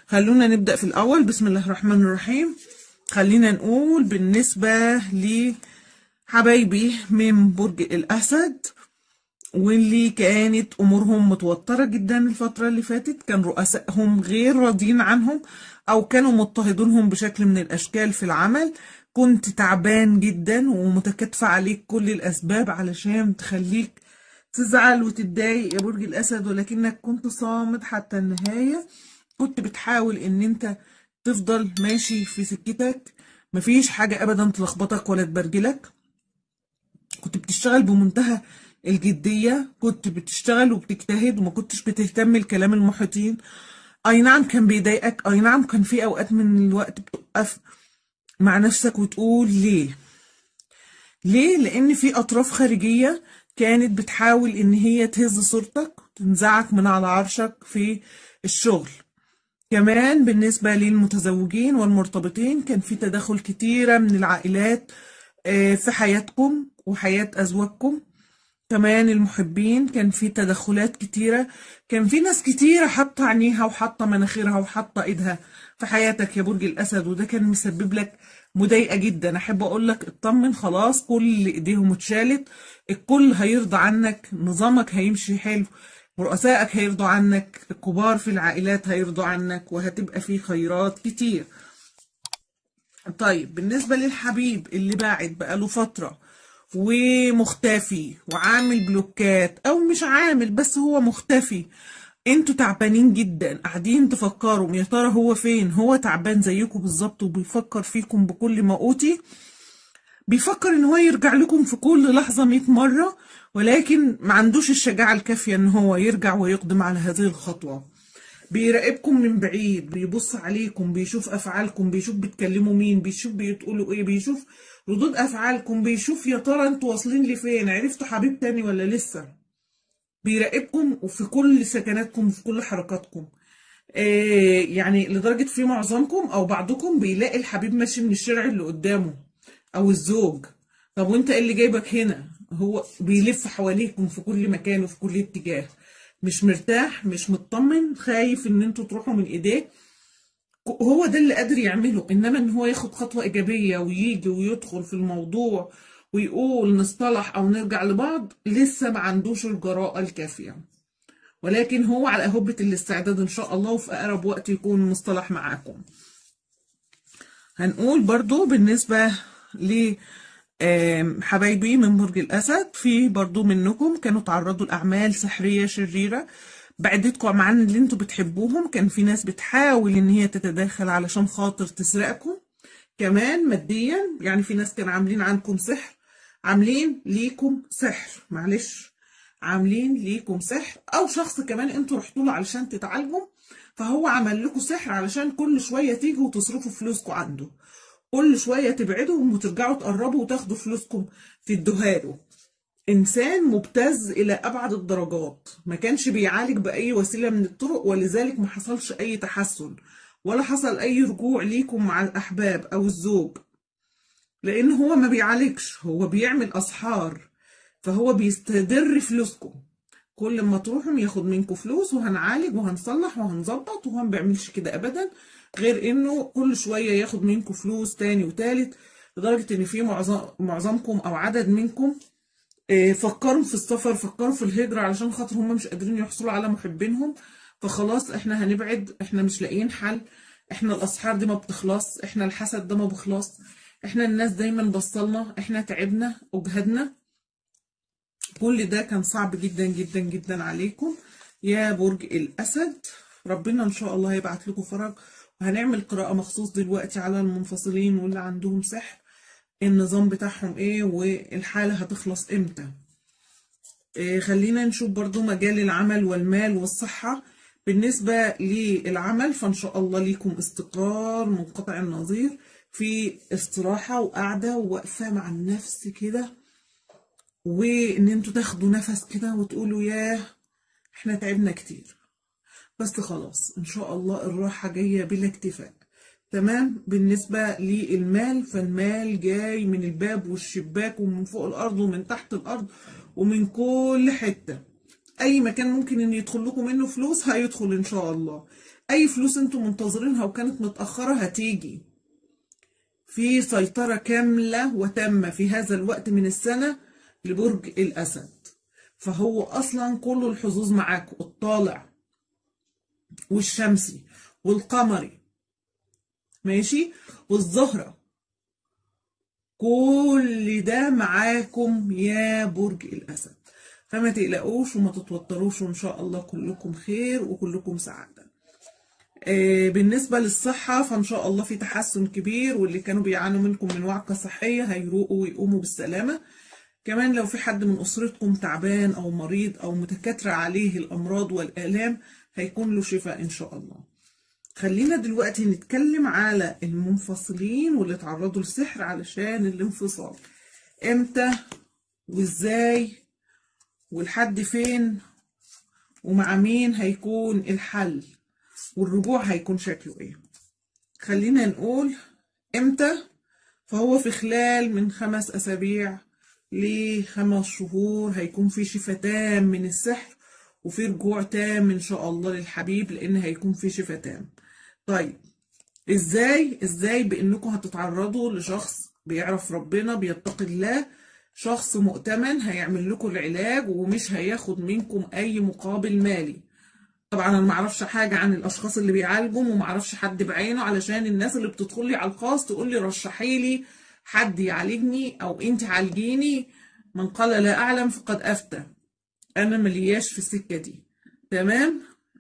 خلونا نبدأ في الأول بسم الله الرحمن الرحيم خلينا نقول بالنسبة لحبايبي من برج الأسد واللي كانت أمورهم متوترة جدا الفترة اللي فاتت كان رؤسائهم غير راضيين عنهم أو كانوا مضطهدونهم بشكل من الأشكال في العمل كنت تعبان جدا ومتكاتفة عليك كل الأسباب علشان تخليك تزعل وتتضايق يا برج الأسد ولكنك كنت صامد حتى النهاية كنت بتحاول إن أنت تفضل ماشي في سكتك مفيش حاجة أبدا تلخبطك ولا تبرجلك كنت بتشتغل بمنتهى الجدية كنت بتشتغل وبتجتهد وما كنتش بتهتم لكلام المحيطين أي نعم كان بيضايقك أي نعم كان في أوقات من الوقت بتقف مع نفسك وتقول ليه ليه لأن في أطراف خارجية كانت بتحاول إن هي تهز صورتك تنزعك من على عرشك في الشغل كمان بالنسبة للمتزوجين والمرتبطين كان في تدخل كتيرة من العائلات آه، في حياتكم وحياة أزواجكم كمان المحبين كان في تدخلات كتيرة كان في ناس كتيرة حاطة عينيها وحاطة مناخيرها وحاطة ايدها في حياتك يا برج الأسد وده كان مسبب لك مضايقة جدا أحب أقول لك اطمن خلاص كل اللي إيديهم اتشالت الكل هيرضى عنك نظامك هيمشي حلو رؤسائك هيرضوا عنك الكبار في العائلات هيرضوا عنك وهتبقى في خيرات كتير طيب بالنسبة للحبيب اللي باعد بقاله فترة ومختفي وعامل بلوكات او مش عامل بس هو مختفي انتوا تعبانين جدا قاعدين تفكروا يا ترى هو فين هو تعبان زيكم بالظبط وبيفكر فيكم بكل ما اوتي بيفكر ان هو يرجع لكم في كل لحظة 100 مرة ولكن ما عندوش الشجاعة الكافية ان هو يرجع ويقدم على هذه الخطوة بيراقبكم من بعيد بيبص عليكم بيشوف افعالكم بيشوف بتكلموا مين بيشوف بتقولوا ايه بيشوف ردود افعالكم بيشوف يا ترى انتوا واصلين لفين عرفتوا حبيب تاني ولا لسه بيراقبكم وفي كل سكناتكم وفي كل حركاتكم آه يعني لدرجة في معظمكم او بعضكم بيلاقي الحبيب ماشي من الشارع اللي قدامه او الزوج طب وانت ايه اللي جايبك هنا هو بيلف حواليكم في كل مكان وفي كل اتجاه مش مرتاح مش مطمن خايف ان انتوا تروحوا من ايديه هو ده اللي قادر يعمله انما ان هو ياخد خطوة ايجابية ويجي ويدخل في الموضوع ويقول نصطلح او نرجع لبعض لسه ما عندوش الجراءة الكافية ولكن هو على هبة الاستعداد ان شاء الله وفي اقرب وقت يكون مصطلح معاكم هنقول برضو بالنسبة ل آم، حبايبي من برج الأسد في برضو منكم كانوا تعرضوا لأعمال سحرية شريرة بعدتكم عن اللي انتوا بتحبوهم كان في ناس بتحاول ان هي تتداخل علشان خاطر تسرقكم كمان ماديا يعني في ناس كانوا عاملين عنكم سحر عاملين ليكم سحر معلش عاملين ليكم سحر او شخص كمان انتوا رحتوا له علشان تتعالجوا فهو عمل لكم سحر علشان كل شوية تيجوا وتصرفوا فلوسكم عنده كل شوية تبعدوا وترجعوا تقربوا وتاخدوا فلوسكم تدوها له إنسان مبتز إلى أبعد الدرجات ما كانش بيعالج بأي وسيلة من الطرق ولذلك ما حصلش أي تحسن ولا حصل أي رجوع ليكم مع الأحباب أو الزوج لأن هو ما بيعالجش هو بيعمل أسحار فهو بيستدر فلوسكم كل ما تروحوا ياخد منكم فلوس وهنعالج وهنصلح وهنظبط وهو ما بيعملش كده أبدا غير إنه كل شوية ياخد منكم فلوس تاني وتالت لدرجة إن في معظم معظمكم أو عدد منكم إيه، فكروا في السفر فكروا في الهجرة علشان خاطر هم مش قادرين يحصلوا على محبينهم فخلاص احنا هنبعد احنا مش لاقيين حل احنا الاسحار دي ما بتخلص احنا الحسد ده ما بيخلص احنا الناس دايما بصلنا احنا تعبنا وجهدنا كل ده كان صعب جدا جدا جدا عليكم يا برج الاسد ربنا ان شاء الله هيبعت لكم فرج وهنعمل قراءة مخصوص دلوقتي على المنفصلين واللي عندهم سحر النظام بتاعهم ايه والحالة هتخلص امتى إيه خلينا نشوف برضو مجال العمل والمال والصحة بالنسبة للعمل فإن شاء الله ليكم استقرار منقطع النظير في استراحة وقعدة ووقفة مع النفس كده وإن انتوا تاخدوا نفس كده وتقولوا ياه احنا تعبنا كتير بس خلاص إن شاء الله الراحة جاية بلا اكتفاء تمام بالنسبة للمال فالمال جاي من الباب والشباك ومن فوق الأرض ومن تحت الأرض ومن كل حتة أي مكان ممكن إن يدخل لكم منه فلوس هيدخل إن شاء الله اي فلوس انتم منتظرينها وكانت متأخرة هتيجي في سيطرة كاملة وتامة في هذا الوقت من السنة لبرج الأسد فهو أصلا كل الحظوظ معاك الطالع والشمسي والقمري ماشي والزهرة كل ده معاكم يا برج الأسد فما تقلقوش وما تتوتروش وإن شاء الله كلكم خير وكلكم سعادة آه، بالنسبة للصحة فإن شاء الله في تحسن كبير واللي كانوا بيعانوا منكم من وعكة صحية هيروقوا ويقوموا بالسلامة كمان لو في حد من أسرتكم تعبان أو مريض أو متكاثرة عليه الأمراض والآلام هيكون له شفاء إن شاء الله خلينا دلوقتي نتكلم على المنفصلين واللي تعرضوا للسحر علشان الانفصال امتى وازاي ولحد فين ومع مين هيكون الحل والرجوع هيكون شكله ايه خلينا نقول امتى فهو في خلال من خمس اسابيع لخمس شهور هيكون في شفاء تام من السحر وفي رجوع تام ان شاء الله للحبيب لان هيكون في شفاء تام طيب ازاي ازاي بانكم هتتعرضوا لشخص بيعرف ربنا بيتقي الله شخص مؤتمن هيعمل لكم العلاج ومش هياخد منكم اي مقابل مالي طبعا انا ما اعرفش حاجه عن الاشخاص اللي بيعالجوا وما اعرفش حد بعينه علشان الناس اللي بتدخل لي على الخاص تقول لي رشحي لي حد يعالجني او انت عالجيني من قال لا اعلم فقد افتى انا ملياش في السكه دي تمام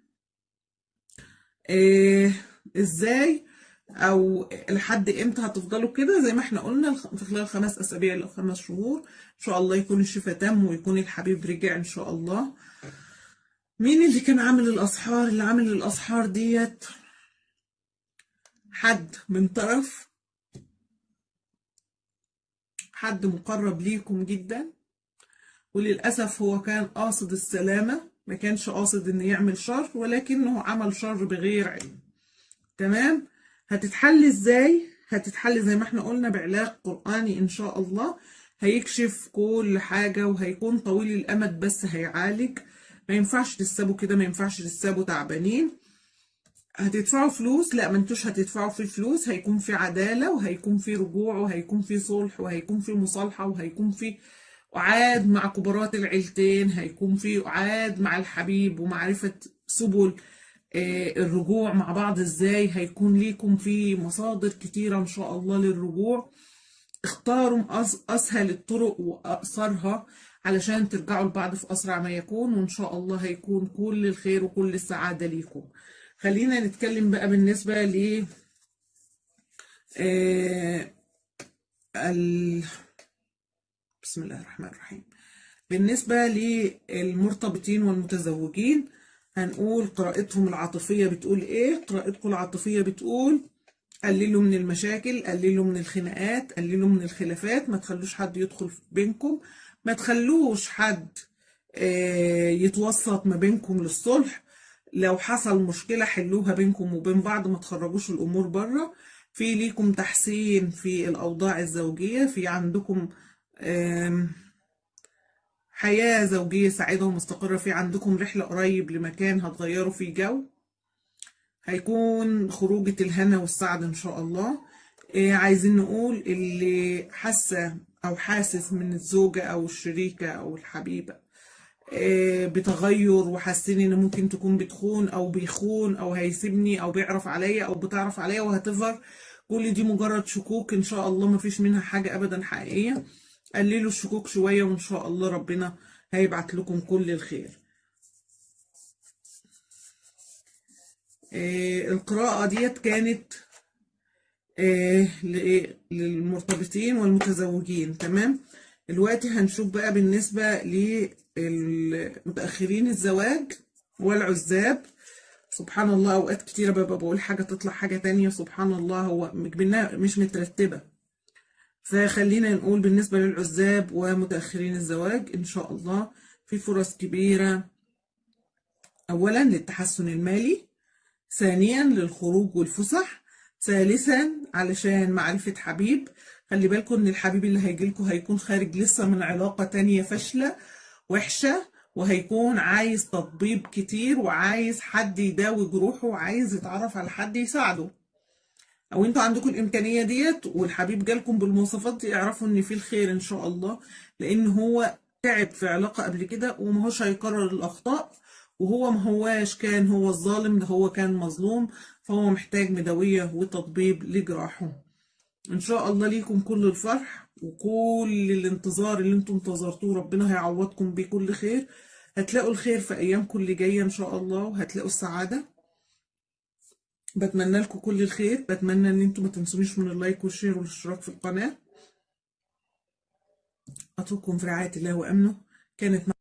إيه ازاي او لحد امتى هتفضلوا كده زي ما احنا قلنا الخ- في خلال خمس اسابيع ل خمس شهور ان شاء الله يكون الشفاء تام ويكون الحبيب رجع ان شاء الله مين اللي كان عامل الاسحار اللي عامل الاسحار ديت حد من طرف حد مقرب ليكم جدا وللأسف هو كان قاصد السلامة ما كانش قاصد إنه يعمل شر ولكنه عمل شر بغير علم تمام هتتحل إزاي هتتحل زي ما احنا قلنا بعلاج قرآني إن شاء الله هيكشف كل حاجة وهيكون طويل الأمد بس هيعالج ما ينفعش تسابوا كده ما ينفعش تسابوا تعبانين هتدفعوا فلوس لا ما انتوش هتدفعوا في فلوس هيكون في عدالة وهيكون في رجوع وهيكون في صلح وهيكون في مصالحة وهيكون في أعاد مع كبارات العيلتين هيكون في أعاد مع الحبيب ومعرفة سبل آه، الرجوع مع بعض ازاي هيكون ليكم في مصادر كتيرة ان شاء الله للرجوع اختاروا أس- اسهل الطرق واقصرها علشان ترجعوا لبعض في اسرع ما يكون وان شاء الله هيكون كل الخير وكل السعادة ليكم خلينا نتكلم بقى بالنسبة ل آه، ال... بسم الله الرحمن الرحيم بالنسبة للمرتبطين والمتزوجين هنقول قراءتهم العاطفية بتقول ايه قراءتكم العاطفية بتقول قللوا من المشاكل قللوا من الخناقات قللوا من الخلافات ما تخلوش حد يدخل بينكم ما تخلوش حد آه، يتوسط ما بينكم للصلح لو حصل مشكلة حلوها بينكم وبين بعض ما تخرجوش الأمور بره في ليكم تحسين في الأوضاع الزوجية في عندكم آم، حياة زوجية سعيدة ومستقرة في عندكم رحلة قريب لمكان هتغيروا فيه جو هيكون خروجة الهنا والسعد إن شاء الله إيه عايزين نقول اللي حاسة أو حاسس من الزوجة أو الشريكة أو الحبيبة إيه بتغير وحاسين إن ممكن تكون بتخون أو بيخون أو هيسيبني أو بيعرف عليا أو بتعرف عليا وهتفر كل دي مجرد شكوك إن شاء الله مفيش منها حاجة أبدا حقيقية قللوا الشكوك شوية وإن شاء الله ربنا هيبعت لكم كل الخير إيه القراءة ديت كانت آه، لإيه؟ للمرتبطين والمتزوجين تمام دلوقتي هنشوف بقى بالنسبة للمتأخرين الزواج والعزاب سبحان الله أوقات كتيرة ببقى بقول حاجة تطلع حاجة تانية سبحان الله هو منها مش مترتبة فخلينا نقول بالنسبة للعزاب ومتأخرين الزواج إن شاء الله في فرص كبيرة أولا للتحسن المالي ثانيا للخروج والفسح ثالثا علشان معرفة حبيب خلي بالكم ان الحبيب اللي هيجيلكوا هيكون خارج لسه من علاقة تانية فاشلة وحشة وهيكون عايز تطبيب كتير وعايز حد يداوي جروحه وعايز يتعرف على حد يساعده او انتوا عندكم الامكانيه ديت والحبيب جالكم بالمواصفات دي اعرفوا ان في الخير ان شاء الله لان هو تعب في علاقه قبل كده وما هوش هيكرر الاخطاء وهو ما هواش كان هو الظالم ده هو كان مظلوم فهو محتاج مدويه وتطبيب لجراحه ان شاء الله ليكم كل الفرح وكل الانتظار اللي انتم انتظرتوه ربنا هيعوضكم بيه كل خير هتلاقوا الخير في ايامكم اللي جايه ان شاء الله وهتلاقوا السعاده بتمنى لكم كل الخير بتمنى ان انتم ما تنسونيش من اللايك والشير والاشتراك في القناه اترككم في رعايه الله وامنه كانت